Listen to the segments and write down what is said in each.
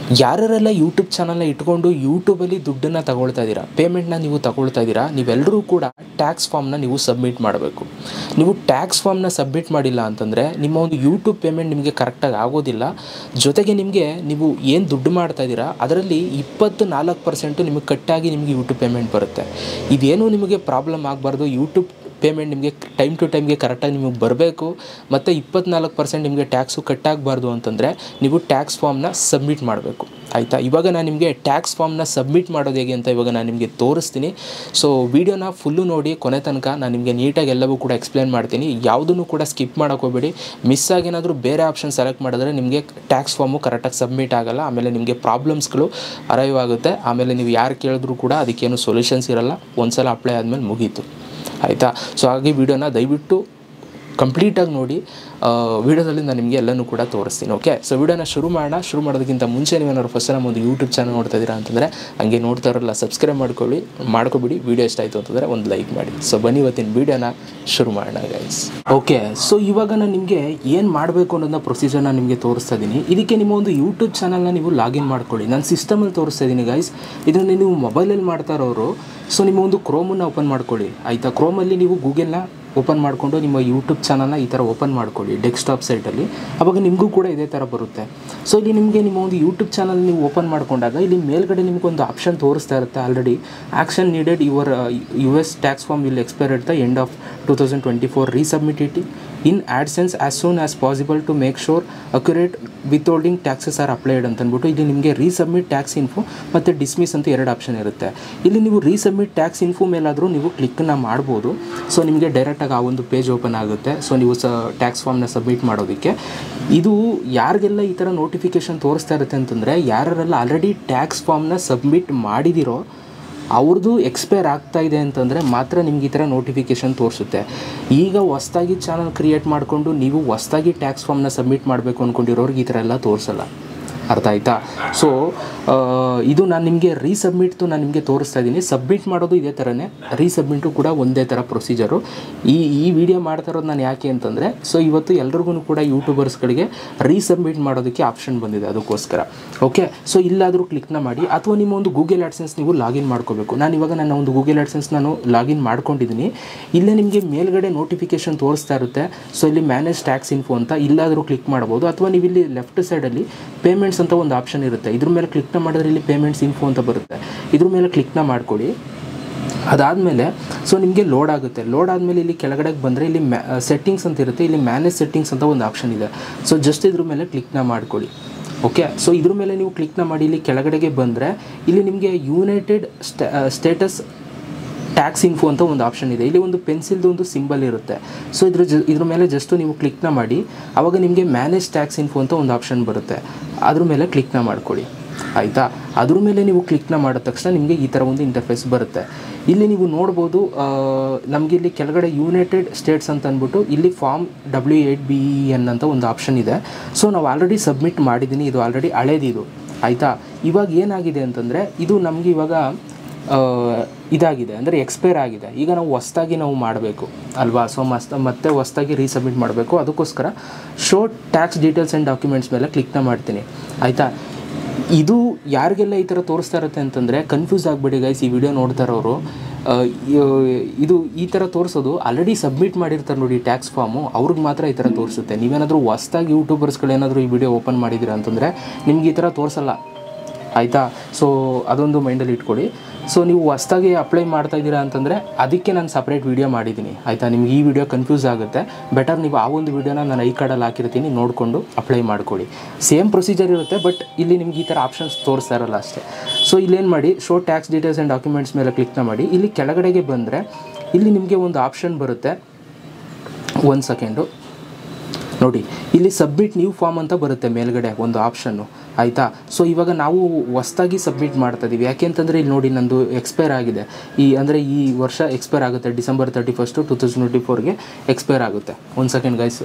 ಯಾರ್ಯಾರೆಲ್ಲ YouTube ಚಾನಲ್ನ ಇಟ್ಕೊಂಡು ಯೂಟ್ಯೂಬಲ್ಲಿ ದುಡ್ಡನ್ನು ತಗೊಳ್ತಾ ಇದ್ದೀರಾ ಪೇಮೆಂಟ್ನ ನೀವು ತಗೊಳ್ತಾ ಇದ್ದೀರಾ ನೀವೆಲ್ಲರೂ ಕೂಡ ಟ್ಯಾಕ್ಸ್ ಫಾರ್ಮ್ನ ನೀವು ಸಬ್ಮಿಟ್ ಮಾಡಬೇಕು ನೀವು ಟ್ಯಾಕ್ಸ್ ಫಾರ್ಮ್ನ ಸಬ್ಮಿಟ್ ಮಾಡಿಲ್ಲ ಅಂತಂದರೆ ನಿಮ್ಮ ಒಂದು ಯೂಟ್ಯೂಬ್ ಪೇಮೆಂಟ್ ನಿಮಗೆ ಕರೆಕ್ಟಾಗಿ ಆಗೋದಿಲ್ಲ ಜೊತೆಗೆ ನಿಮಗೆ ನೀವು ಏನು ದುಡ್ಡು ಮಾಡ್ತಾ ಇದ್ದೀರಾ ಅದರಲ್ಲಿ ಇಪ್ಪತ್ತು ನಾಲ್ಕು ಪರ್ಸೆಂಟು ನಿಮಗೆ ಕಟ್ಟಾಗಿ ನಿಮಗೆ ಯೂಟ್ಯೂಬ್ ಪೇಮೆಂಟ್ ಬರುತ್ತೆ ಇದೇನು ನಿಮಗೆ ಪ್ರಾಬ್ಲಮ್ ಆಗಬಾರ್ದು ಯೂಟ್ಯೂಬ್ ಪೇಮೆಂಟ್ ನಿಮಗೆ ಟೈಮ್ ಟು ಟೈಮ್ಗೆ ಕರೆಕ್ಟಾಗಿ ನಿಮಗೆ ಬರಬೇಕು ಮತ್ತು ಇಪ್ಪತ್ನಾಲ್ಕು ಪರ್ಸೆಂಟ್ ನಿಮಗೆ ಟ್ಯಾಕ್ಸು ಕಟ್ಟಾಗಬಾರ್ದು ಅಂತಂದರೆ ನೀವು ಟ್ಯಾಕ್ಸ್ ಫಾರ್ಮ್ನ ಸಬ್ಮಿಟ್ ಮಾಡಬೇಕು ಆಯಿತಾ ಇವಾಗ ನಾನು ನಿಮಗೆ ಟ್ಯಾಕ್ಸ್ ಫಾರ್ಮ್ನ ಸಬ್ಮಿಟ್ ಮಾಡೋದು ಹೇಗೆ ಅಂತ ಇವಾಗ ನಾನು ನಿಮಗೆ ತೋರಿಸ್ತೀನಿ ಸೊ ವೀಡಿಯೋನ ಫುಲ್ಲು ನೋಡಿ ಕೊನೆ ತನಕ ನಾನು ನಿಮಗೆ ನೀಟಾಗಿ ಎಲ್ಲವೂ ಕೂಡ ಎಕ್ಸ್ಪ್ಲೇನ್ ಮಾಡ್ತೀನಿ ಯಾವುದನ್ನು ಕೂಡ ಸ್ಕಿಪ್ ಮಾಡೋಕೆ ಹೋಗಬೇಡಿ ಮಿಸ್ ಆಗೇನಾದರೂ ಬೇರೆ ಆಪ್ಷನ್ ಸೆಲೆಕ್ಟ್ ಮಾಡಿದ್ರೆ ನಿಮಗೆ ಟ್ಯಾಕ್ಸ್ ಫಾರ್ಮು ಕರೆಕ್ಟಾಗಿ ಸಬ್ಮಿಟ್ ಆಗಲ್ಲ ಆಮೇಲೆ ನಿಮಗೆ ಪ್ರಾಬ್ಲಮ್ಸ್ಗಳು ಅರೈವ್ ಆಗುತ್ತೆ ಆಮೇಲೆ ನೀವು ಯಾರು ಕೇಳಿದ್ರು ಕೂಡ ಅದಕ್ಕೇನು ಸೊಲ್ಯೂಷನ್ಸ್ ಇರಲ್ಲ ಒಂದು ಸಲ ಅಪ್ಲೈ ಆದಮೇಲೆ ಮುಗೀತು ಆಯಿತಾ ಸೊ ಹಾಗೆ ವಿಡಿಯೋನ ದಯವಿಟ್ಟು ಕಂಪ್ಲೀಟಾಗಿ ನೋಡಿ ವಿಡಿಯೋದಲ್ಲಿ ನಾನು ನಿಮಗೆ ಎಲ್ಲನೂ ಕೂಡ ತೋರಿಸ್ತೀನಿ ಓಕೆ ಸೊ ವಿಡಿಯೋನ ಶುರು ಮಾಡೋಣ ಶುರು ಮಾಡೋದಕ್ಕಿಂತ ಮುಂಚೆ ನೀವೇನಾದ್ರು ಫಸ್ಟ್ ನಮ್ಮ ಒಂದು ಯೂಟ್ಯೂಬ್ ಚಾನಲ್ ನೋಡ್ತಾ ಇದ್ದೀರಾ ಅಂತಂದರೆ ಹಂಗೆ ನೋಡ್ತಾ ಇರೋಲ್ಲ ಸಬ್ಸ್ಕ್ರೈಬ್ ಮಾಡ್ಕೊಳ್ಳಿ ಮಾಡ್ಕೊಬಿಡಿ ವಿಡಿಯೋ ಇಷ್ಟ ಆಯಿತು ಅಂತಂದರೆ ಒಂದು ಲೈಕ್ ಮಾಡಿ ಸೊ ಬನ್ನಿ ಇವತ್ತಿನ ವಿಡಿಯೋನ ಶುರು ಮಾಡೋಣ ಗೈಸ್ ಓಕೆ ಸೊ ಇವಾಗ ನಾನು ನಿಮಗೆ ಏನು ಮಾಡಬೇಕು ಅನ್ನೋದನ್ನ ಪ್ರೊಸೀಜರ್ನ ನಿಮಗೆ ತೋರಿಸ್ತಾ ಇದ್ದೀನಿ ಇದಕ್ಕೆ ನಿಮ್ಮ ಒಂದು ಯೂಟ್ಯೂಬ್ ಚಾನಲ್ನ ನೀವು ಲಾಗಿನ್ ಮಾಡ್ಕೊಳ್ಳಿ ನಾನು ಸಿಸ್ಟಮಲ್ಲಿ ತೋರಿಸ್ತಾ ಇದ್ದೀನಿ ಗೈಸ್ ಇದನ್ನು ನೀವು ಮೊಬೈಲಲ್ಲಿ ಮಾಡ್ತಾ ಇರೋರು ಸೊ ನಿಮ್ಮ ಒಂದು ಕ್ರೋಮನ್ನು ಓಪನ್ ಮಾಡ್ಕೊಳ್ಳಿ ಆಯಿತಾ ಕ್ರೋಮಲ್ಲಿ ನೀವು ಗೂಗಲ್ನ ಓಪನ್ ಮಾಡಿಕೊಂಡು ನಿಮ್ಮ ಯೂಟ್ಯೂಬ್ ಚಾನಲ್ನ ಈ ಥರ ಓಪನ್ ಮಾಡ್ಕೊಳ್ಳಿ ಡೆಸ್ಕ್ಟಾಪ್ ಸೈಟಲ್ಲಿ ಆವಾಗ ನಿಮಗೂ ಕೂಡ ಇದೇ ಥರ ಬರುತ್ತೆ ಸೊ ಇಲ್ಲಿ ನಿಮಗೆ ನಿಮ್ಮ ಒಂದು ಯೂಟ್ಯೂಬ್ ಚಾನಲ್ ನೀವು ಓಪನ್ ಮಾಡ್ಕೊಂಡಾಗ ಇಲ್ಲಿ ಮೇಲ್ಗಡೆ ನಿಮಗೊಂದು ಆಪ್ಷನ್ ತೋರಿಸ್ತಾ ಇರುತ್ತೆ already action needed your U S tax form will expire at the end of two thousand twenty four resubmit it in AdSense as soon as possible to make sure accurate withholding taxes are applied ಅಂತ ಅಂದ್ಬಿಟ್ಟು ಇಲ್ಲಿ ನಿಮಗೆ resubmit tax info ಮತ್ತು dismiss ಅಂತ ಎರಡು option ಇರುತ್ತೆ ಇಲ್ಲಿ ನೀವು ರೀಸಬ್ಮಿಟ್ ಟ್ಯಾಕ್ಸ್ ಇನ್ಫೋ ಮೇಲಾದರೂ ನೀವು ಕ್ಲಿಕ್ಕನ್ನು ಮಾಡ್ಬೋದು ಸೊ ನಿಮಗೆ ಡೈರೆಕ್ಟಾಗಿ ಆ ಒಂದು ಪೇಜ್ ಓಪನ್ ಆಗುತ್ತೆ ಸೊ ನೀವು ಸ ಟ್ಯಾಕ್ಸ್ ಫಾರ್ಮ್ನ ಸಬ್ಮಿಟ್ ಮಾಡೋದಕ್ಕೆ ಇದು ಯಾರಿಗೆಲ್ಲ ಈ ಥರ ನೋಟಿಫಿಕೇಷನ್ ತೋರಿಸ್ತಾ ಇರುತ್ತೆ ಅಂತಂದರೆ ಯಾರೆಲ್ಲ ಆಲ್ರೆಡಿ ಟ್ಯಾಕ್ಸ್ ಫಾರ್ಮ್ನ ಸಬ್ಮಿಟ್ ಮಾಡಿದಿರೋ ಅವ್ರದ್ದು ಎಕ್ಸ್ಪೈರ್ ಆಗ್ತಾ ಇದೆ ಅಂತಂದರೆ ಮಾತ್ರ ನಿಮ್ಗೆ ಈ ಥರ ನೋಟಿಫಿಕೇಷನ್ ತೋರಿಸುತ್ತೆ ಈಗ ಹೊಸ್ದಾಗಿ ಚಾನಲ್ ಕ್ರಿಯೇಟ್ ಮಾಡಿಕೊಂಡು ನೀವು ಹೊಸ್ದಾಗಿ ಟ್ಯಾಕ್ಸ್ ಫಾರ್ಮ್ನ ಸಬ್ಮಿಟ್ ಮಾಡಬೇಕು ಅಂದ್ಕೊಂಡಿರೋರ್ಗೆ ಈ ಥರ ಎಲ್ಲ ತೋರಿಸಲ್ಲ ಅರ್ಥ ಆಯ್ತಾ ಸೊ ಇದು ನಾನು ನಿಮಗೆ ರೀಸಬ್ಮಿಟ್ದು ನಾನು ನಿಮಗೆ ತೋರಿಸ್ತಾ ಇದ್ದೀನಿ ಸಬ್ಮಿಟ್ ಮಾಡೋದು ಇದೇ ಥರನೇ ರೀಸಬ್ಮಿಟು ಕೂಡ ಒಂದೇ ಥರ ಪ್ರೊಸೀಜರು ಈ ಈ ವಿಡಿಯೋ ಮಾಡ್ತಾ ಇರೋದು ನಾನು ಯಾಕೆ ಅಂತಂದರೆ ಸೊ ಇವತ್ತು ಎಲ್ರಿಗೂ ಕೂಡ ಯೂಟ್ಯೂಬರ್ಸ್ಗಳಿಗೆ ರೀಸಬ್ಮಿಟ್ ಮಾಡೋದಕ್ಕೆ ಆಪ್ಷನ್ ಬಂದಿದೆ ಅದಕ್ಕೋಸ್ಕರ ಓಕೆ ಸೊ ಇಲ್ಲಾದರೂ ಕ್ಲಿಕ್ನ ಮಾಡಿ ಅಥವಾ ನಿಮ್ಮ ಒಂದು ಗೂಗಲ್ ಆಡ್ಸೆನ್ಸ್ ನೀವು ಲಾಗಿನ್ ಮಾಡ್ಕೋಬೇಕು ನಾನು ಇವಾಗ ನನ್ನ ಒಂದು ಗೂಗಲ್ ಆಡ್ಸೆನ್ಸ್ ನಾನು ಲಾಗಿನ್ ಮಾಡ್ಕೊಂಡಿದ್ದೀನಿ ಇಲ್ಲೇ ನಿಮಗೆ ಮೇಲ್ಗಡೆ ನೋಟಿಫಿಕೇಷನ್ ತೋರಿಸ್ತಾ ಇರುತ್ತೆ ಸೊ ಇಲ್ಲಿ ಮ್ಯಾನೇಜ್ ಟ್ಯಾಕ್ಸ್ ಇನ್ಫೋ ಅಂತ ಇಲ್ಲಾದರೂ ಕ್ಲಿಕ್ ಮಾಡ್ಬೋದು ಅಥವಾ ನೀವು ಇಲ್ಲಿ ಲೆಫ್ಟ್ ಸೈಡಲ್ಲಿ ಪೇಮೆಂಟ್ಸ್ ಅಂತ ಒಂದು ಆಪ್ಷನ್ ಇರುತ್ತೆ ಇದ್ರ ಮೇಲೆ ಕ್ಲಿಕ್ನ ಮಾಡಿದ್ರೆ ಇಲ್ಲಿ ಪೇಮೆಂಟ್ಸ್ ಇನ್ಫೋ ಅಂತ ಬರುತ್ತೆ ಇದ್ರ ಮೇಲೆ ಕ್ಲಿಕ್ನ ಮಾಡ್ಕೊಳ್ಳಿ ಅದಾದಮೇಲೆ ಸೊ ನಿಮಗೆ ಲೋಡ್ ಆಗುತ್ತೆ ಲೋಡ್ ಆದಮೇಲೆ ಇಲ್ಲಿ ಕೆಳಗಡೆಗೆ ಬಂದರೆ ಇಲ್ಲಿ ಮ್ಯಾ ಸೆಟ್ಟಿಂಗ್ಸ್ ಅಂತ ಇರುತ್ತೆ ಇಲ್ಲಿ ಮ್ಯಾನೇಜ್ ಸೆಟ್ಟಿಂಗ್ಸ್ ಅಂತ ಒಂದು ಆಪ್ಷನ್ ಇದೆ ಸೊ ಜಸ್ಟ್ ಇದ್ರ ಮೇಲೆ ಕ್ಲಿಕ್ನ ಮಾಡ್ಕೊಳ್ಳಿ ಓಕೆ ಸೊ ಇದ್ರ ಮೇಲೆ ನೀವು ಕ್ಲಿಕ್ನ ಮಾಡಿ ಇಲ್ಲಿ ಕೆಳಗಡೆಗೆ ಬಂದರೆ ಇಲ್ಲಿ ನಿಮಗೆ ಯುನೈಟೆಡ್ ಸ್ಟೇಟಸ್ ಟ್ಯಾಕ್ಸ್ ಇನ್ಫೋ ಅಂತ ಒಂದು ಆಪ್ಷನ್ ಇದೆ ಇಲ್ಲಿ ಒಂದು ಪೆನ್ಸಿಲ್ದು ಒಂದು ಸಿಂಬಲ್ ಇರುತ್ತೆ ಸೊ ಇದ್ರ ಜ ಇದ್ರ ಮೇಲೆ ಜಸ್ಟು ನೀವು ಕ್ಲಿಕ್ನ ಮಾಡಿ ಆವಾಗ ನಿಮಗೆ ಮ್ಯಾನೇಜ್ ಟ್ಯಾಕ್ಸ್ ಇನ್ಫೋ ಅಂತ ಒಂದು ಆಪ್ಷನ್ ಬರುತ್ತೆ ಅದ್ರ ಮೇಲೆ ಕ್ಲಿಕ್ನ ಮಾಡ್ಕೊಳ್ಳಿ ಆಯಿತಾ ಅದ್ರ ಮೇಲೆ ನೀವು ಕ್ಲಿಕ್ನ ಮಾಡಿದ ತಕ್ಷಣ ನಿಮಗೆ ಈ ಥರ ಒಂದು ಇಂಟರ್ಫೇಸ್ ಬರುತ್ತೆ ಇಲ್ಲಿ ನೀವು ನೋಡ್ಬೋದು ನಮಗೆ ಇಲ್ಲಿ ಕೆಳಗಡೆ ಯುನೈಟೆಡ್ ಸ್ಟೇಟ್ಸ್ ಅಂತ ಅಂದ್ಬಿಟ್ಟು ಇಲ್ಲಿ form W eight B E N ಅಂತ ಒಂದು ಆಪ್ಷನ್ ಇದೆ ಸೊ ನಾವು ಆಲ್ರೆಡಿ ಸಬ್ಮಿಟ್ ಮಾಡಿದ್ದೀನಿ ಇದು ಆಲ್ರೆಡಿ ಹಳೇದಿದು ಆಯಿತಾ ಇವಾಗ ಏನಾಗಿದೆ ಅಂತಂದರೆ ಇದು ನಮಗೆ ಇವಾಗ ಇದಾಗಿದೆ ಅಂದರೆ ಎಕ್ಸ್ಪೈರ್ ಆಗಿದೆ ಈಗ ನಾವು ಹೊಸ್ದಾಗಿ ನಾವು ಮಾಡಬೇಕು ಅಲ್ವಾ ಸೊ ಮಸ್ತ್ ಮತ್ತೆ ಹೊಸ್ದಾಗಿ ರೀಸಬ್ಮಿಟ್ ಮಾಡಬೇಕು ಅದಕ್ಕೋಸ್ಕರ show tax details and documents ಮೇಲೆ ಕ್ಲಿಕ್ನ ಮಾಡ್ತೀನಿ ಆಯಿತಾ ಇದು ಯಾರಿಗೆಲ್ಲ ಈ ಥರ ತೋರಿಸ್ತಾ ಇರುತ್ತೆ ಅಂತಂದರೆ ಕನ್ಫ್ಯೂಸ್ ಆಗಿಬಿಡಿ ಗೈಸ್ ಈ ವಿಡಿಯೋ ನೋಡ್ತಾ ಇರೋರು ಇದು ಈ ಥರ ತೋರಿಸೋದು ಆಲ್ರೆಡಿ ಸಬ್ಮಿಟ್ ಮಾಡಿರ್ತಾರೆ ನೋಡಿ ಟ್ಯಾಕ್ಸ್ ಫಾರ್ಮು ಅವ್ರಿಗೆ ಮಾತ್ರ ಈ ಥರ ತೋರಿಸುತ್ತೆ ನೀವೇನಾದರೂ ಹೊಸ್ದಾಗಿ ಯೂಟ್ಯೂಬರ್ಸ್ಗಳೇನಾದರೂ ಈ ವಿಡಿಯೋ ಓಪನ್ ಮಾಡಿದ್ದೀರಾ ಅಂತಂದರೆ ನಿಮ್ಗೆ ಈ ಥರ ತೋರಿಸಲ್ಲ ಆಯಿತಾ ಸೊ ಅದೊಂದು ಮೈಂಡಲ್ಲಿ ಇಟ್ಕೊಳ್ಳಿ ಸೊ ನೀವು ಹೊಸ್ದಾಗಿ ಅಪ್ಲೈ ಮಾಡ್ತಾ ಇದ್ದೀರಾ ಅಂತಂದರೆ ಅದಕ್ಕೆ ನಾನು ಸಪ್ರೇಟ್ ವೀಡಿಯೋ ಮಾಡಿದ್ದೀನಿ ಆಯಿತಾ ನಿಮ್ಗೆ ಈ ವಿಡಿಯೋ ಕನ್ಫ್ಯೂಸ್ ಆಗುತ್ತೆ ಬೆಟರ್ ನೀವು ಆ ಒಂದು ವೀಡಿಯೋನ ನಾನು ಐ ಕಾರ್ಡಲ್ಲಿ ಹಾಕಿರ್ತೀನಿ ನೋಡಿಕೊಂಡು ಅಪ್ಲೈ ಮಾಡ್ಕೊಳ್ಳಿ ಸೇಮ್ ಪ್ರೊಸೀಜರ್ ಇರುತ್ತೆ ಬಟ್ ಇಲ್ಲಿ ನಿಮ್ಗೆ ಈ ಥರ ಆಪ್ಷನ್ಸ್ ತೋರಿಸ್ತಾ ಇರಲ್ಲ ಅಷ್ಟೇ ಸೊ ಇಲ್ಲೇನು ಮಾಡಿ show tax details and documents ಮೇಲೆ ಕ್ಲಿಕ್ನ ಮಾಡಿ ಇಲ್ಲಿ ಕೆಳಗಡೆಗೆ ಬಂದರೆ ಇಲ್ಲಿ ನಿಮಗೆ ಒಂದು ಆಪ್ಷನ್ ಬರುತ್ತೆ ಒಂದು ಸೆಕೆಂಡು ನೋಡಿ ಇಲ್ಲಿ ಸಬ್ಮಿಟ್ ನ್ಯೂ ಫಾರ್ಮ್ ಅಂತ ಬರುತ್ತೆ ಮೇಲ್ಗಡೆ ಒಂದು ಆಪ್ಷನ್ನು ಆಯಿತಾ ಸೊ ಇವಾಗ ನಾವು ಹೊಸ್ದಾಗಿ ಸಬ್ಮಿಟ್ ಮಾಡ್ತಾ ಇದ್ದೀವಿ ಯಾಕೆ ಅಂತಂದರೆ ಇಲ್ಲಿ ನೋಡಿ ನಂದು ಎಕ್ಸ್ಪೈರ್ ಆಗಿದೆ ಈ ಅಂದರೆ ಈ ವರ್ಷ ಎಕ್ಸ್ಪೈರ್ ಆಗುತ್ತೆ December thirty first two thousand twenty ಫೋರ್ಗೆ ಎಕ್ಸ್ಪೈರ್ ಆಗುತ್ತೆ ಒಂದು ಸೆಕೆಂಡ್ ಗೈಸ್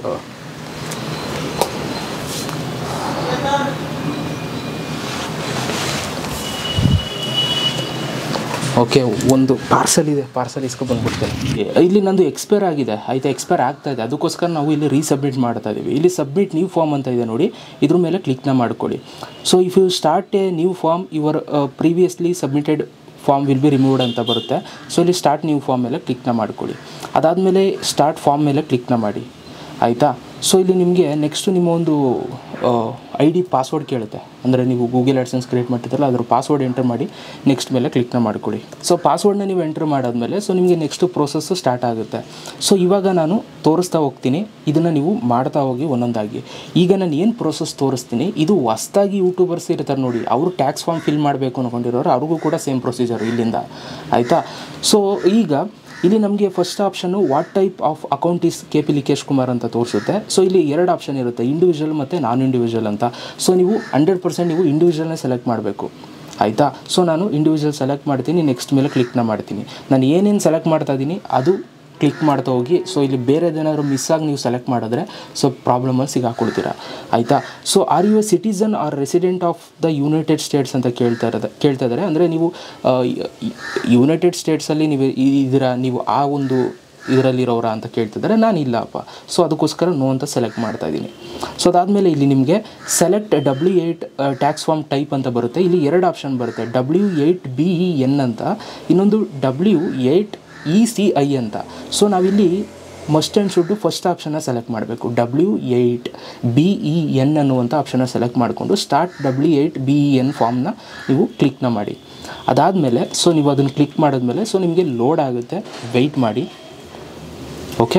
ಓಕೆ ಒಂದು ಪಾರ್ಸಲ್ ಇದೆ ಪಾರ್ಸಲ್ ಇಸ್ಕೊ ಬಂದ್ಬಿಡ್ತೇನೆ ಇಲ್ಲಿ ನಂದು ಎಕ್ಸ್ಪೈರ್ ಆಗಿದೆ ಆಯಿತಾ ಎಕ್ಸ್ಪೈರ್ ಆಗ್ತಾ ಇದೆ ಅದಕ್ಕೋಸ್ಕರ ನಾವು ಇಲ್ಲಿ ರೀಸಬ್ಮಿಟ್ ಮಾಡ್ತಾ ಇದ್ದೀವಿ ಇಲ್ಲಿ ಸಬ್ಮಿಟ್ ನ್ಯೂ ಫಾರ್ಮ್ ಅಂತ ಇದೆ ನೋಡಿ ಇದ್ರ ಮೇಲೆ ಕ್ಲಿಕ್ನ ಮಾಡ್ಕೊಳ್ಳಿ so if you start a new form your previously submitted form will be removed ಅಂತ ಬರುತ್ತೆ ಸೊ ಇಲ್ಲಿ ಸ್ಟಾರ್ಟ್ ನ್ಯೂ ಫಾರ್ಮ್ ಮೇಲೆ ಕ್ಲಿಕ್ನ ಮಾಡ್ಕೊಳ್ಳಿ ಅದಾದಮೇಲೆ ಸ್ಟಾರ್ಟ್ ಫಾರ್ಮ್ ಮೇಲೆ ಕ್ಲಿಕ್ನ ಮಾಡಿ ಆಯಿತಾ ಸೊ ಇಲ್ಲಿ ನಿಮಗೆ ನೆಕ್ಸ್ಟು ನಿಮ್ಮ ಒಂದು ಐ ಡಿ ಪಾಸ್ವರ್ಡ್ ಕೇಳುತ್ತೆ ಅಂದರೆ ನೀವು ಗೂಗಲ್ ಆಡ್ಸೆನ್ಸ್ ಕ್ರಿಯೇಟ್ ಮಾಡ್ತಿದ್ರಲ್ಲ ಅದ್ರ ಪಾಸ್ವರ್ಡ್ ಎಂಟರ್ ಮಾಡಿ ನೆಕ್ಸ್ಟ್ ಮೇಲೆ ಕ್ಲಿಕ್ನ ಮಾಡ್ಕೊಳ್ಳಿ ಸೊ ಪಾಸ್ವರ್ಡ್ನ ನೀವು ಎಂಟರ್ ಮಾಡಾದ್ಮೇಲೆ ಸೊ ನಿಮಗೆ ನೆಕ್ಸ್ಟ್ ಪ್ರೋಸೆಸ್ಸು ಸ್ಟಾರ್ಟ್ ಆಗುತ್ತೆ ಸೊ ಇವಾಗ ನಾನು ತೋರಿಸ್ತಾ ಹೋಗ್ತೀನಿ ಇದನ್ನು ನೀವು ಮಾಡ್ತಾ ಹೋಗಿ ಒಂದೊಂದಾಗಿ ಈಗ ನಾನು ಏನು ಪ್ರೋಸೆಸ್ ತೋರಿಸ್ತೀನಿ ಇದು ಹೊಸ್ದಾಗಿ ಯೂಟ್ಯೂಬರ್ಸ್ ಇರ್ತಾರೆ ನೋಡಿ ಅವರು ಟ್ಯಾಕ್ಸ್ ಫಾರ್ಮ್ ಫಿಲ್ ಮಾಡಬೇಕು ಅಂದ್ಕೊಂಡಿರೋರು ಅವ್ರಿಗೂ ಕೂಡ ಸೇಮ್ ಪ್ರೊಸೀಜರ್ ಇಲ್ಲಿಂದ ಆಯಿತಾ ಸೊ ಈಗ ಇಲ್ಲಿ ನಮಗೆ ಫಸ್ಟ್ ಆಪ್ಷನ್ನು what type of account is K P Likesh Kumar ಅಂತ ತೋರಿಸುತ್ತೆ ಸೊ ಇಲ್ಲಿ ಎರಡು ಆಪ್ಷನ್ ಇರುತ್ತೆ ಇಂಡಿವಿಜುವಲ್ ಮತ್ತು ನಾನ್ ಇಂಡಿವಿಜುವಲ್ ಅಂತ ಸೊ ನೀವು ಹಂಡ್ರೆಡ್ ಪರ್ಸೆಂಟ್ ನೀವು ಇಂಡಿವಿಜುವಲ್ನೇ ಸೆಲೆಕ್ಟ್ ಮಾಡಬೇಕು ಆಯಿತಾ ಸೊ ನಾನು ಇಂಡಿವಿಜುವಲ್ ಸೆಲೆಕ್ಟ್ ಮಾಡ್ತೀನಿ ನೆಕ್ಸ್ಟ್ ಮೇಲೆ ಕ್ಲಿಕ್ನ ಮಾಡ್ತೀನಿ ನಾನು ಏನೇನು ಸೆಲೆಕ್ಟ್ ಮಾಡ್ತಾ ಇದ್ದೀನಿ ಅದು ಕ್ಲಿಕ್ ಮಾಡ್ತಾ ಹೋಗಿ ಸೊ ಇಲ್ಲಿ ಬೇರೆದೇನಾದ್ರು ಮಿಸ್ ಆಗಿ ನೀವು ಸೆಲೆಕ್ಟ್ ಮಾಡಿದ್ರೆ ಸೊ ಪ್ರಾಬ್ಲಮಲ್ಲಿ ಸಿಗಾಕೊಳ್ತೀರಾ ಆಯಿತಾ so are you a citizen or resident of the United States ಅಂತ ಕೇಳ್ತಾ ಇರೋದು ಕೇಳ್ತಾ ಇದ್ದಾರೆ ಅಂದರೆ ನೀವು ಯುನೈಟೆಡ್ ಸ್ಟೇಟ್ಸಲ್ಲಿ ನೀವು ಇದ್ದೀರಾ ನೀವು ಆ ಒಂದು ಇದರಲ್ಲಿರೋರ ಅಂತ ಕೇಳ್ತಿದ್ದಾರೆ ನಾನು ಇಲ್ಲಪ್ಪ ಸೊ ಅದಕ್ಕೋಸ್ಕರ ನೋ ಅಂತ ಸೆಲೆಕ್ಟ್ ಮಾಡ್ತಾ ಇದ್ದೀನಿ ಸೊ ಅದಾದಮೇಲೆ ಇಲ್ಲಿ ನಿಮಗೆ select W eight tax form type ಅಂತ ಬರುತ್ತೆ ಇಲ್ಲಿ ಎರಡು ಆಪ್ಷನ್ ಬರುತ್ತೆ W eight B E N ಅಂತ ಇನ್ನೊಂದು W eight E C I ಅಂತ ಸೊ ನಾವಿಲ್ಲಿ ಮಸ್ಟ್ ಆ್ಯಂಡ್ ಶುಡ್ಡು ಫಸ್ಟ್ ಆಪ್ಷನ್ನ ಸೆಲೆಕ್ಟ್ ಮಾಡಬೇಕು W eight B E N ಅನ್ನುವಂಥ ಆಪ್ಷನ್ನ ಸೆಲೆಕ್ಟ್ ಮಾಡಿಕೊಂಡು start W eight B E N ಫಾರ್ಮ್ನ ನೀವು ಕ್ಲಿಕ್ನ ಮಾಡಿ ಅದಾದಮೇಲೆ ಸೊ ನೀವು ಅದನ್ನು ಕ್ಲಿಕ್ ಮಾಡಿದ್ಮೇಲೆ ಸೊ ನಿಮಗೆ ಲೋಡ್ ಆಗುತ್ತೆ ವೆಯ್ಟ್ ಮಾಡಿ ಓಕೆ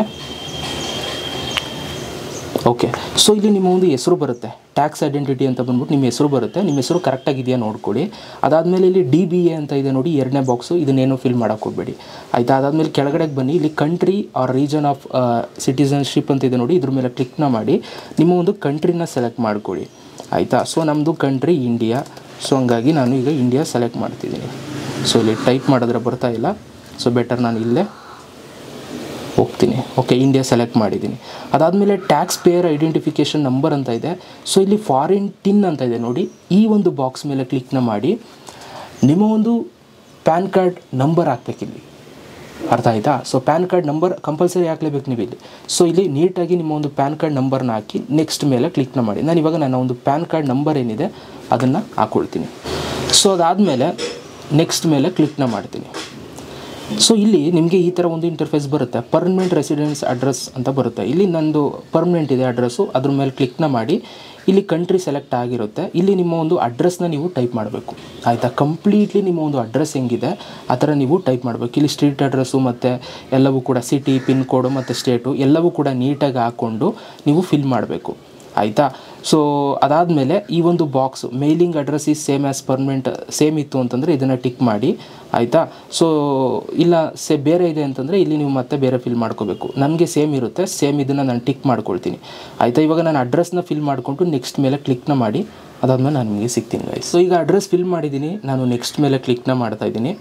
ಓಕೆ ಸೊ ಇಲ್ಲಿ ನಿಮ್ಮ ಒಂದು ಹೆಸರು ಬರುತ್ತೆ ಟ್ಯಾಕ್ಸ್ ಐಡೆಂಟಿಟಿ ಅಂತ ಬಂದ್ಬಿಟ್ಟು ನಿಮ್ಮ ಹೆಸರು ಬರುತ್ತೆ ನಿಮ್ಮ ಹೆಸರು ಕರೆಕ್ಟಾಗಿದೆಯಾ ನೋಡ್ಕೊಳ್ಳಿ ಅದಾದಮೇಲೆ ಇಲ್ಲಿ ಡಿ ಬಿ ಎ ಅಂತ ಇದೆ ನೋಡಿ ಎರಡನೇ ಬಾಕ್ಸು ಇದನ್ನೇನು ಫಿಲ್ ಮಾಡೋಕೆ ಹೋಗಬೇಡಿ ಆಯಿತಾ ಅದಾದಮೇಲೆ ಕೆಳಗಡೆಗೆ ಬನ್ನಿ ಇಲ್ಲಿ country or region of citizenship ಅಂತ ಇದೆ ನೋಡಿ ಇದ್ರ ಮೇಲೆ ಕ್ಲಿಕ್ನ ಮಾಡಿ ನಿಮ್ಮ ಒಂದು ಕಂಟ್ರಿನ ಸೆಲೆಕ್ಟ್ ಮಾಡ್ಕೊಳ್ಳಿ ಆಯಿತಾ ಸೊ ನಮ್ಮದು ಕಂಟ್ರಿ ಇಂಡಿಯಾ ಸೊ ಹಂಗಾಗಿ ನಾನು ಈಗ ಇಂಡಿಯಾ ಸೆಲೆಕ್ಟ್ ಮಾಡ್ತಿದ್ದೀನಿ ಸೊ ಇಲ್ಲಿ ಟೈಪ್ ಮಾಡಿದ್ರೆ ಬರ್ತಾ ಇಲ್ಲ ಸೊ ಬೆಟರ್ ನಾನು ಇಲ್ಲೇ ಹೋಗ್ತೀನಿ ಓಕೆ ಇಂಡಿಯಾ ಸೆಲೆಕ್ಟ್ ಮಾಡಿದ್ದೀನಿ ಅದಾದಮೇಲೆ ಟ್ಯಾಕ್ಸ್ ಪೇಯರ್ ಐಡೆಂಟಿಫಿಕೇಷನ್ ನಂಬರ್ ಅಂತ ಇದೆ ಸೊ ಇಲ್ಲಿ ಫಾರಿನ್ ಟಿನ್ ಅಂತ ಇದೆ ನೋಡಿ ಈ ಒಂದು ಬಾಕ್ಸ್ ಮೇಲೆ ಕ್ಲಿಕ್ನ ಮಾಡಿ ನಿಮ್ಮ ಒಂದು ಪ್ಯಾನ್ ಕಾರ್ಡ್ ನಂಬರ್ ಹಾಕ್ಬೇಕಿಲ್ಲಿ ಅರ್ಥ ಆಯ್ತಾ so PAN card number compulsory ಹಾಕ್ಲೇಬೇಕು ನೀವು ಇಲ್ಲಿ ಸೊ ಇಲ್ಲಿ ನೀಟಾಗಿ ನಿಮ್ಮ ಒಂದು ಪ್ಯಾನ್ ಕಾರ್ಡ್ ನಂಬರ್ನ ಹಾಕಿ ನೆಕ್ಸ್ಟ್ ಮೇಲೆ ಕ್ಲಿಕ್ನ ಮಾಡಿ ನಾನು ಇವಾಗ ನನ್ನ ಒಂದು ಪ್ಯಾನ್ ಕಾರ್ಡ್ ನಂಬರ್ ಏನಿದೆ ಅದನ್ನು ಹಾಕ್ಕೊಳ್ತೀನಿ ಸೊ ಅದಾದಮೇಲೆ ನೆಕ್ಸ್ಟ್ ಮೇಲೆ ಕ್ಲಿಕ್ನ ಮಾಡ್ತೀನಿ ಸೊ ಇಲ್ಲಿ ನಿಮಗೆ ಈ ಥರ ಒಂದು ಇಂಟರ್ಫೇಸ್ ಬರುತ್ತೆ ಪರ್ಮನೆಂಟ್ ರೆಸಿಡೆನ್ಸ್ ಅಡ್ರೆಸ್ ಅಂತ ಬರುತ್ತೆ ಇಲ್ಲಿ ನಂದು ಪರ್ಮನೆಂಟ್ ಇದೆ ಅಡ್ರೆಸ್ಸು ಅದ್ರ ಮೇಲೆ ಕ್ಲಿಕ್ನ ಮಾಡಿ ಇಲ್ಲಿ ಕಂಟ್ರಿ ಸೆಲೆಕ್ಟ್ ಆಗಿರುತ್ತೆ ಇಲ್ಲಿ ನಿಮ್ಮ ಒಂದು ಅಡ್ರೆಸ್ನ ನೀವು ಟೈಪ್ ಮಾಡಬೇಕು ಆಯಿತಾ ಕಂಪ್ಲೀಟ್ಲಿ ನಿಮ್ಮ ಒಂದು ಅಡ್ರೆಸ್ ಹೆಂಗಿದೆ ಆ ಥರ ನೀವು ಟೈಪ್ ಮಾಡಬೇಕು ಇಲ್ಲಿ ಸ್ಟ್ರೀಟ್ ಅಡ್ರೆಸ್ಸು ಮತ್ತು ಎಲ್ಲವೂ ಕೂಡ ಸಿಟಿ ಪಿನ್ ಕೋಡು ಮತ್ತು ಸ್ಟೇಟು ಎಲ್ಲವೂ ಕೂಡ ನೀಟಾಗಿ ಹಾಕ್ಕೊಂಡು ನೀವು ಫಿಲ್ ಮಾಡಬೇಕು ಆಯಿತಾ ಸೊ ಅದಾದಮೇಲೆ ಈ ಒಂದು box mailing address is same as permanent same ಇತ್ತು ಅಂತಂದರೆ ಇದನ್ನು ಟಿಕ್ ಮಾಡಿ ಆಯಿತಾ ಸೊ ಇಲ್ಲ ಸೇ ಬೇರೆ ಇದೆ ಅಂತಂದರೆ ಇಲ್ಲಿ ನೀವು ಮತ್ತೆ ಬೇರೆ ಫಿಲ್ ಮಾಡ್ಕೋಬೇಕು ನನಗೆ ಸೇಮ್ ಇರುತ್ತೆ ಸೇಮ್ ಇದನ್ನು ನಾನು ಟಿಕ್ ಮಾಡ್ಕೊಳ್ತೀನಿ ಆಯಿತಾ ಇವಾಗ ನಾನು ಅಡ್ರೆಸ್ನ ಫಿಲ್ ಮಾಡಿಕೊಂಡು ನೆಕ್ಸ್ಟ್ ಮೇಲೆ ಕ್ಲಿಕ್ನ ಮಾಡಿ ಅದಾದಮೇಲೆ ನಾನು ನಿಮಗೆ ಸಿಗ್ತೀನಿ ಗೈಸ್ ಸೊ ಈಗ ಅಡ್ರೆಸ್ ಫಿಲ್ ಮಾಡಿದ್ದೀನಿ ನಾನು ನೆಕ್ಸ್ಟ್ ಮೇಲೆ ಕ್ಲಿಕ್ನ ಮಾಡ್ತಾ ಇದ್ದೀನಿ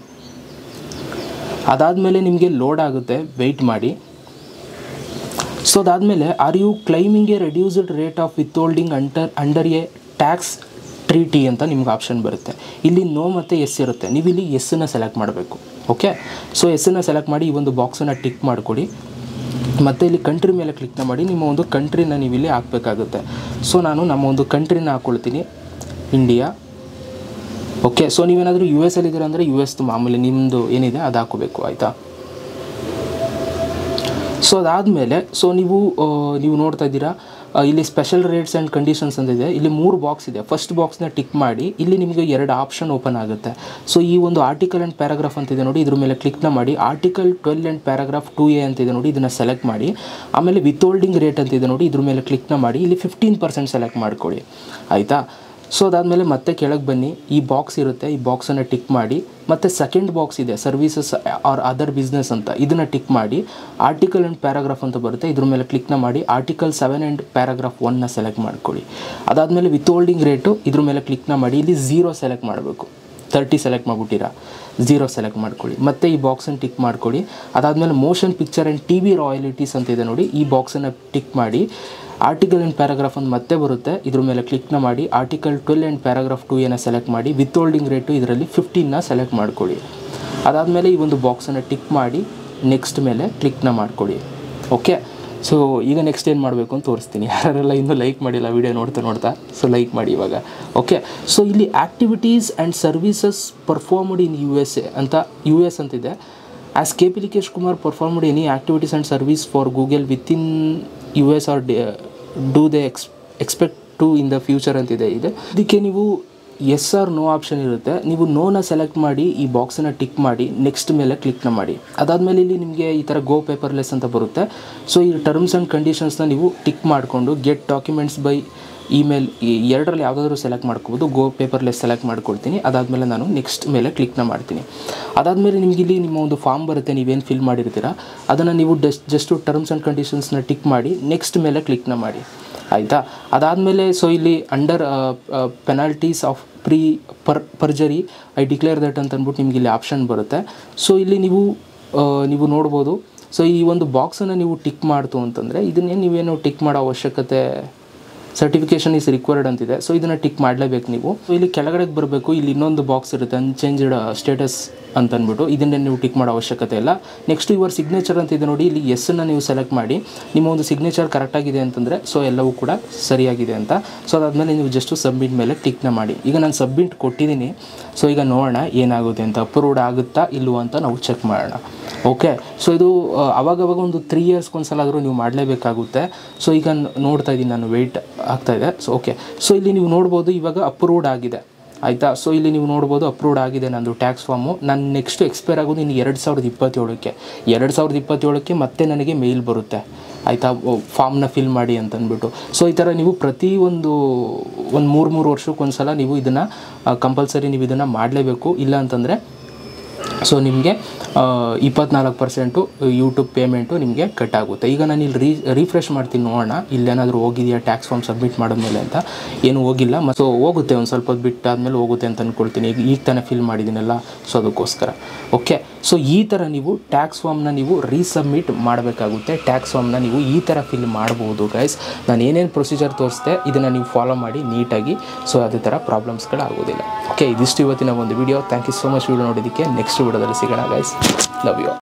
ಅದಾದಮೇಲೆ ನಿಮಗೆ ಲೋಡ್ ಆಗುತ್ತೆ ವೆಯ್ಟ್ ಮಾಡಿ ಸೊ ಅದಾದಮೇಲೆ are you claiming a reduced rate of withholding under under a tax treaty ಅಂತ ನಿಮ್ಗೆ ಆಪ್ಷನ್ ಬರುತ್ತೆ ಇಲ್ಲಿ ನೋ ಮತ್ತು ಎಸ್ ಇರುತ್ತೆ ನೀವು ಇಲ್ಲಿ ಎಸ್ಸನ್ನು ಸೆಲೆಕ್ಟ್ ಮಾಡಬೇಕು ಓಕೆ ಸೊ ಎಸ್ಸನ್ನು ಸೆಲೆಕ್ಟ್ ಮಾಡಿ ಈ ಒಂದು ಬಾಕ್ಸನ್ನು ಟಿಕ್ ಮಾಡಿಕೊಡಿ ಮತ್ತು ಇಲ್ಲಿ ಕಂಟ್ರಿ ಮೇಲೆ ಕ್ಲಿಕ್ನ ಮಾಡಿ ನಿಮ್ಮ ಒಂದು ಕಂಟ್ರಿನ ನೀವು ಇಲ್ಲಿ ಹಾಕಬೇಕಾಗುತ್ತೆ ಸೊ ನಾನು ನಮ್ಮ ಒಂದು ಕಂಟ್ರಿನ ಹಾಕ್ಕೊಳ್ತೀನಿ ಇಂಡಿಯಾ ಓಕೆ ಸೊ ನೀವೇನಾದರೂ ಯು ಎಸ್ ಅಲ್ಲಿದ್ದೀರ ಅಂದರೆ ಯು ಎಸ್ದು ಮಾಮೂಲಿ ನಿಮ್ಮದು ಏನಿದೆ ಅದು ಹಾಕೋಬೇಕು ಆಯಿತಾ ಸೊ ಅದಾದಮೇಲೆ ಸೊ ನೀವು ಆ, ನೀವು ನೋಡ್ತಾ ಇದ್ದೀರಾ ಆ, ಇಲ್ಲಿ ಸ್ಪೆಷಲ್ ರೇಟ್ಸ್ ಆ್ಯಂಡ್ ಕಂಡೀಷನ್ಸ್ ಅಂತ ಇದೆ ಇಲ್ಲಿ ಮೂರು ಬಾಕ್ಸ್ ಇದೆ ಫಸ್ಟ್ ಬಾಕ್ಸ್ನ ಟಿಕ್ ಮಾಡಿ ಇಲ್ಲಿ ನಿಮಗೆ ಎರಡು ಆಪ್ಷನ್ ಓಪನ್ ಆಗುತ್ತೆ ಸೊ ಈ ಒಂದು ಆರ್ಟಿಕಲ್ ಆ್ಯಂಡ್ ಪ್ಯಾರಾಗ್ರಾಫ್ ಅಂತ ಇದೆ ನೋಡಿ ಇದ್ರ ಮೇಲೆ ಕ್ಲಿಕ್ನ ಮಾಡಿ article twelve and paragraph two A ಅಂತ ಇದೆ ನೋಡಿ ಇದನ್ನು ಸೆಲೆಕ್ಟ್ ಮಾಡಿ ಆಮೇಲೆ ವಿತ್ಹೋಲ್ಡಿಂಗ್ ರೇಟ್ ಅಂತ ಇದೆ ನೋಡಿ ಇದ್ರ ಮೇಲೆ ಕ್ಲಿಕ್ನ ಮಾಡಿ ಇಲ್ಲಿ ಫಿಫ್ಟೀನ್ ಪರ್ಸೆಂಟ್ ಸೆಲೆಕ್ಟ್ ಮಾಡ್ಕೊಳ್ಳಿ ಆಯಿತಾ ಸೊ ಅದಾದಮೇಲೆ ಮತ್ತೆ ಕೆಳಗೆ ಬನ್ನಿ ಈ ಬಾಕ್ಸ್ ಇರುತ್ತೆ ಈ ಬಾಕ್ಸನ್ನು ಟಿಕ್ ಮಾಡಿ ಮತ್ತು ಸೆಕೆಂಡ್ ಬಾಕ್ಸ್ ಇದೆ ಸರ್ವೀಸಸ್ ಆರ್ ಅದರ್ ಬಿಸ್ನೆಸ್ ಅಂತ ಇದನ್ನು ಟಿಕ್ ಮಾಡಿ ಆರ್ಟಿಕಲ್ ಆ್ಯಂಡ್ ಪ್ಯಾರಾಗ್ರಾಫ್ ಅಂತ ಬರುತ್ತೆ ಇದ್ರ ಮೇಲೆ ಕ್ಲಿಕ್ನ ಮಾಡಿ ಆರ್ಟಿಕಲ್ ಸೆವೆನ್ ಆ್ಯಂಡ್ ಪ್ಯಾರಾಗ್ರಾಫ್ ಒನ್ನ ಸೆಲೆಕ್ಟ್ ಮಾಡ್ಕೊಳ್ಳಿ ಅದಾದಮೇಲೆ ವಿತ್ಹೋಲ್ಡಿಂಗ್ ರೇಟು ಇದ್ರ ಮೇಲೆ ಕ್ಲಿಕ್ನ ಮಾಡಿ ಇಲ್ಲಿ ಝೀರೋ ಸೆಲೆಕ್ಟ್ ಮಾಡಬೇಕು ತರ್ಟಿ ಸೆಲೆಕ್ಟ್ ಮಾಡಿಬಿಟ್ಟಿರಾ ಝೀರೋ ಸೆಲೆಕ್ಟ್ ಮಾಡ್ಕೊಳ್ಳಿ ಮತ್ತೆ ಈ ಬಾಕ್ಸನ್ನು ಟಿಕ್ ಮಾಡ್ಕೊಳ್ಳಿ ಅದಾದಮೇಲೆ motion picture and T V royalties ಅಂತ ಇದೆ ನೋಡಿ ಈ ಬಾಕ್ಸನ್ನು ಟಿಕ್ ಮಾಡಿ ಆರ್ಟಿಕಲ್ ಆ್ಯಂಡ್ ಪ್ಯಾರಾಗ್ರಾಫ್ ಒಂದು ಮತ್ತೆ ಬರುತ್ತೆ ಇದ್ರ ಮೇಲೆ ಕ್ಲಿಕ್ನ ಮಾಡಿ article twelve and paragraph two ಏನ ಸೆಲೆಕ್ಟ್ ಮಾಡಿ ವಿತ್ ಹೋಲ್ಡಿಂಗ್ ರೇಟು ಇದರಲ್ಲಿ ಫಿಫ್ಟೀನ್ನ ಸೆಲೆಕ್ಟ್ ಮಾಡ್ಕೊಳ್ಳಿ ಅದಾದಮೇಲೆ ಈ ಒಂದು ಬಾಕ್ಸನ್ನು ಟಿಕ್ ಮಾಡಿ ನೆಕ್ಸ್ಟ್ ಮೇಲೆ ಕ್ಲಿಕ್ನ ಮಾಡಿಕೊಡಿ ಓಕೆ ಸೊ ಈಗ ನೆಕ್ಸ್ಟ್ ಏನು ಮಾಡಬೇಕು ಅಂತ ತೋರಿಸ್ತೀನಿ ಯಾರೆಲ್ಲ ಇನ್ನೂ ಲೈಕ್ ಮಾಡಿಲ್ಲ ವಿಡಿಯೋ ನೋಡ್ತಾ ನೋಡ್ತಾ ಸೊ ಲೈಕ್ ಮಾಡಿ ಇವಾಗ ಓಕೆ ಸೊ ಇಲ್ಲಿ activities and services performed in U S A ಅಂತ ಯು ಎಸ್ ಅಂತಿದೆ as K P Likesh Kumar performed any activities and service for Google within U S or do they ex expect to in the future ಅಂತಿದೆ ಇದೆ ಇದಕ್ಕೆ ನೀವು S R no option ಇರುತ್ತೆ ನೀವು ನೋನ select ಮಾಡಿ ಈ ಬಾಕ್ಸನ್ನು ಟಿಕ್ ಮಾಡಿ ನೆಕ್ಸ್ಟ್ ಮೇಲೆ ಕ್ಲಿಕ್ನ ಮಾಡಿ ಅದಾದಮೇಲೆ ಇಲ್ಲಿ ನಿಮಗೆ ಈ ಥರ ಗೋ ಪೇಪರ್ಲೆಸ್ ಅಂತ ಬರುತ್ತೆ ಸೊ ಈ ಟರ್ಮ್ಸ್ ಆ್ಯಂಡ್ ಕಂಡೀಷನ್ಸ್ನ ನೀವು ಟಿಕ್ ಮಾಡಿಕೊಂಡು ಗೆಟ್ ಡಾಕ್ಯುಮೆಂಟ್ಸ್ ಬೈ ಇಮೇಲ್ ಈ ಎರಡರಲ್ಲಿ ಯಾವುದಾದ್ರೂ ಸೆಲೆಕ್ಟ್ ಮಾಡ್ಕೋಬೋದು ಗೋ ಪೇಪರ್ಲೆಸ್ ಸೆಲೆಕ್ಟ್ ಮಾಡ್ಕೊಳ್ತೀನಿ ಅದಾದಮೇಲೆ ನಾನು ನೆಕ್ಸ್ಟ್ ಮೇಲೆ ಕ್ಲಿಕ್ನ ಮಾಡ್ತೀನಿ ಅದಾದಮೇಲೆ ನಿಮಗೆ ಇಲ್ಲಿ ನಿಮ್ಮ ಒಂದು ಫಾರ್ಮ್ ಬರುತ್ತೆ ನೀವೇನು ಫಿಲ್ ಮಾಡಿರ್ತೀರ ಅದನ್ನು ನೀವು ಡಸ್ಟ್ ಜಸ್ಟು ಟರ್ಮ್ಸ್ ಆ್ಯಂಡ್ ಕಂಡೀಷನ್ಸ್ನ ಟಿಕ್ ಮಾಡಿ ನೆಕ್ಸ್ಟ್ ಮೇಲೆ ಕ್ಲಿಕ್ನ ಮಾಡಿ ಆಯಿತಾ ಅದಾದಮೇಲೆ ಸೊ ಇಲ್ಲಿ under penalties of pre per perjury I declare that ಅಂತ ಅಂದ್ಬಿಟ್ಟು ನಿಮಗೆ ಇಲ್ಲಿ ಆಪ್ಷನ್ ಬರುತ್ತೆ ಸೊ ಇಲ್ಲಿ ನೀವು ಆ, ನೀವು ನೋಡ್ಬೋದು ಸೊ ಈ ಒಂದು ಬಾಕ್ಸನ್ನು ನೀವು ಟಿಕ್ ಮಾಡ್ತು ಅಂತಂದರೆ ಇದನ್ನೇ ನೀವೇನು ಟಿಕ್ ಮಾಡೋ ಅವಶ್ಯಕತೆ ಸರ್ಟಿಫಿಕೇಷನ್ ಇಸ್ ರಿಕ್ವೈರ್ಡ್ ಅಂತಿದೆ ಸೊ ಇದನ್ನು ಟಿಕ್ ಮಾಡಲೇಬೇಕು ನೀವು ಸೊ ಇಲ್ಲಿ ಕೆಳಗಡೆಗೆ ಬರಬೇಕು ಇಲ್ಲಿ ಇನ್ನೊಂದು ಬಾಕ್ಸ್ ಇರುತ್ತೆ ಅನ್ಚೇಂಜ್ಡ್ ಸ್ಟೇಟಸ್ ಅಂತ ಅಂದ್ಬಿಟ್ಟು ಇದನ್ನೇ ನೀವು ಟಿಕ್ ಮಾಡೋ ಅವಶ್ಯಕತೆ ಇಲ್ಲ ನೆಕ್ಸ್ಟ್ ಯುವರ್ ಸಿಗ್ನೇಚರ್ ಅಂತ ಇದೆ ನೋಡಿ ಇಲ್ಲಿ ಎಸ್ಸನ್ನು ನೀವು ಸೆಲೆಕ್ಟ್ ಮಾಡಿ ನಿಮ್ಮ ಒಂದು ಸಿಗ್ನೇಚರ್ ಕರೆಕ್ಟಾಗಿದೆ ಅಂತಂದರೆ ಸೊ ಎಲ್ಲವೂ ಕೂಡ ಸರಿಯಾಗಿದೆ ಅಂತ ಸೊ ಅದಾದಮೇಲೆ ನೀವು ಜಸ್ಟು ಸಬ್ಮಿಟ್ ಮೇಲೆ ಕ್ಲಿಕ್ನ ಮಾಡಿ ಈಗ ನಾನು ಸಬ್ಮಿಟ್ ಕೊಟ್ಟಿದ್ದೀನಿ ಸೊ ಈಗ ನೋಡೋಣ ಏನಾಗುತ್ತೆ ಅಂತ ಅಪ್ರೂವ್ಡ್ ಆಗುತ್ತಾ ಇಲ್ವೋ ಅಂತ ನಾವು ಚೆಕ್ ಮಾಡೋಣ ಓಕೆ ಸೊ ಇದು ಆ, ಅವಾಗವಾಗ ಒಂದು ತ್ರೀ ಇಯರ್ಸ್ಗೆ ಒಂದು ಸಲ ಆದರೂ ನೀವು ಮಾಡಲೇಬೇಕಾಗುತ್ತೆ ಸೊ ಈಗ ನ್- ನೋಡ್ತಾ ಇದ್ದೀನಿ ನಾನು ವೆಯ್ಟ್ ಆಗ್ತಾ ಇದೆ ಸೊ ಓಕೆ ಸೊ ಇಲ್ಲಿ ನೀವು ನೋಡ್ಬೋದು ಇವಾಗ ಅಪ್ರೂವ್ಡ್ ಆಗಿದೆ ಆಯಿತಾ ಸೊ ಇಲ್ಲಿ ನೀವು ನೋಡ್ಬೋದು ಅಪ್ರೂವ್ಡ್ ಆಗಿದೆ ನಂದು ಟ್ಯಾಕ್ಸ್ ಫಾರ್ಮು ನಾನು ನೆಕ್ಸ್ಟ್ ಎಕ್ಸ್ಪೈರ್ ಆಗೋದು ಇನ್ನು ಎರಡು ಸಾವಿರದ ಇಪ್ಪತ್ತೇಳಕ್ಕೆ ಎರಡು ಸಾವಿರದ ಇಪ್ಪತ್ತೇಳಕ್ಕೆ ಮತ್ತೆ ನನಗೆ ಮೇಲ್ ಬರುತ್ತೆ ಆಯಿತಾ ಫಾರ್ಮ್ನ ಫಿಲ್ ಮಾಡಿ ಅಂತ ಅಂದ್ಬಿಟ್ಟು ಸೊ ಈ ಥರ ನೀವು ಪ್ರತಿ ಒಂದು ಒಂದು ಮೂರು ಮೂರು ವರ್ಷಕ್ಕೆ ಒಂದು ಸಲ ನೀವು ಇದನ್ನು ಕಂಪಲ್ಸರಿ ನೀವು ಇದನ್ನು ಮಾಡಲೇಬೇಕು ಇಲ್ಲ ಅಂತಂದರೆ ಸೊ ನಿಮಗೆ ಇಪ್ಪತ್ನಾಲ್ಕು ಪರ್ಸೆಂಟು ಯೂಟ್ಯೂಬ್ ಪೇಮೆಂಟು ನಿಮಗೆ ಕಟ್ ಆಗುತ್ತೆ ಈಗ ನಾನು ಇಲ್ಲಿ ರೀ ರಿಫ್ರೆಶ್ ಮಾಡ್ತೀನಿ ನೋಡೋಣ ಇಲ್ಲೇನಾದರೂ ಹೋಗಿದೆಯಾ ಟ್ಯಾಕ್ಸ್ ಫಾರ್ಮ್ ಸಬ್ಮಿಟ್ ಮಾಡಿದ್ಮೇಲೆ ಅಂತ ಏನು ಹೋಗಿಲ್ಲ ಮತ್ತು ಸೊ ಹೋಗುತ್ತೆ ಒಂದು ಸ್ವಲ್ಪ ಹೊತ್ತು ಬಿಟ್ಟು ಆದಮೇಲೆ ಹೋಗುತ್ತೆ ಅಂತ ಅಂದ್ಕೊಳ್ತೀನಿ ಈಗ ಈಗ ತಾನೇ ಫಿಲ್ ಮಾಡಿದ್ದೀನಲ್ಲ ಸೊ ಅದಕ್ಕೋಸ್ಕರ ಓಕೆ ಸೊ ಈ ಥರ ನೀವು ಟ್ಯಾಕ್ಸ್ ಫಾರ್ಮ್ನ ನೀವು ರೀಸಬ್ಮಿಟ್ ಮಾಡಬೇಕಾಗುತ್ತೆ ಟ್ಯಾಕ್ಸ್ ಫಾರ್ಮ್ನ ನೀವು ಈ ಥರ ಫಿಲ್ ಮಾಡ್ಬೋದು ಗೈಸ್ ನಾನು ಏನೇನು ಪ್ರೊಸೀಜರ್ ತೋರಿಸ್ದೆ ಇದನ್ನು ನೀವು ಫಾಲೋ ಮಾಡಿ ನೀಟಾಗಿ ಸೊ ಅದೇ ಥರ ಪ್ರಾಬ್ಲಮ್ಸ್ಗಳು ಆಗೋದಿಲ್ಲ ಓಕೆ ಇದಿಷ್ಟು ಇವತ್ತಿನ ಒಂದು video thank you so much video ನೋಡೋದಕ್ಕೆ ನೆಕ್ಸ್ಟ್ ವಿಡಿಯೋದಲ್ಲಿ ಸಿಗೋಣ ಗೈಸ್ ಲವ್ ಯು